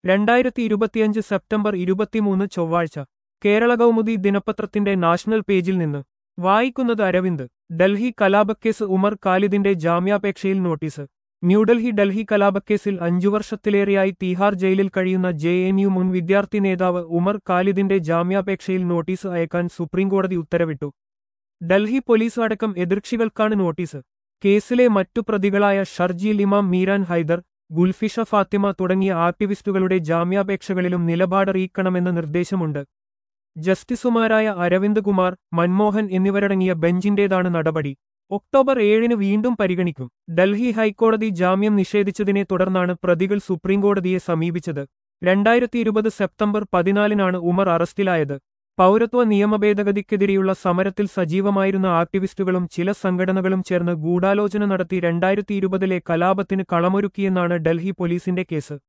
രണ്ടായിരത്തി ഇരുപത്തിയഞ്ച് സെപ്റ്റംബർ ഇരുപത്തിമൂന്ന് ചൊവ്വാഴ്ച കേരള കൗമുദി ദിനപത്രത്തിന്റെ നാഷണൽ പേജിൽ നിന്ന് വായിക്കുന്നത് അരവിന്ദ് ഡൽഹി കലാപക്കേസ് ഉമർ ഖാലിദിന്റെ ജാമ്യാപേക്ഷയിൽ നോട്ടീസ് ന്യൂഡൽഹി ഡൽഹി കലാപക്കേസിൽ അഞ്ചു വർഷത്തിലേറെയായി തീഹാർ ജയിലിൽ കഴിയുന്ന ജെ എൻ യു മുൻ വിദ്യാർത്ഥി നേതാവ് ഉമർ ഖാലിദിന്റെ ജാമ്യാപേക്ഷയിൽ നോട്ടീസ് അയക്കാൻ സുപ്രീംകോടതി ഉത്തരവിട്ടു ഡൽഹി പോലീസ് അടക്കം എതിർകക്ഷികൾക്കാണ് നോട്ടീസ് കേസിലെ മറ്റു പ്രതികളായ ഷർജീൽ ഇമാം മീരാൻ ഹൈദർ ഗുൽഫിഷ ഫാത്തിമ തുടങ്ങിയ ആക്ടിവിസ്റ്റുകളുടെ ജാമ്യാപേക്ഷകളിലും നിലപാടറിയിക്കണമെന്ന നിർദ്ദേശമുണ്ട് ജസ്റ്റിസുമാരായ അരവിന്ദ് കുമാർ മൻമോഹൻ എന്നിവരടങ്ങിയ ബെഞ്ചിന്റേതാണ് നടപടി ഒക്ടോബർ ഏഴിന് വീണ്ടും പരിഗണിക്കും ഡൽഹി ഹൈക്കോടതി ജാമ്യം നിഷേധിച്ചതിനെ തുടർന്നാണ് പ്രതികൾ സുപ്രീംകോടതിയെ സമീപിച്ചത് രണ്ടായിരത്തി ഇരുപത് സെപ്റ്റംബർ പതിനാലിനാണ് ഉമർ അറസ്റ്റിലായത് പൗരത്വ നിയമ ഭേദഗതിക്കെതിരെയുള്ള സമരത്തിൽ സജീവമായിരുന്ന ആക്ടിവിസ്റ്റുകളും ചില സംഘടനകളും ചേർന്ന് ഗൂഢാലോചന നടത്തി രണ്ടായിരത്തി ഇരുപതിലെ കലാപത്തിന് കളമൊരുക്കിയെന്നാണ് ഡൽഹി പോലീസിന്റെ കേസ്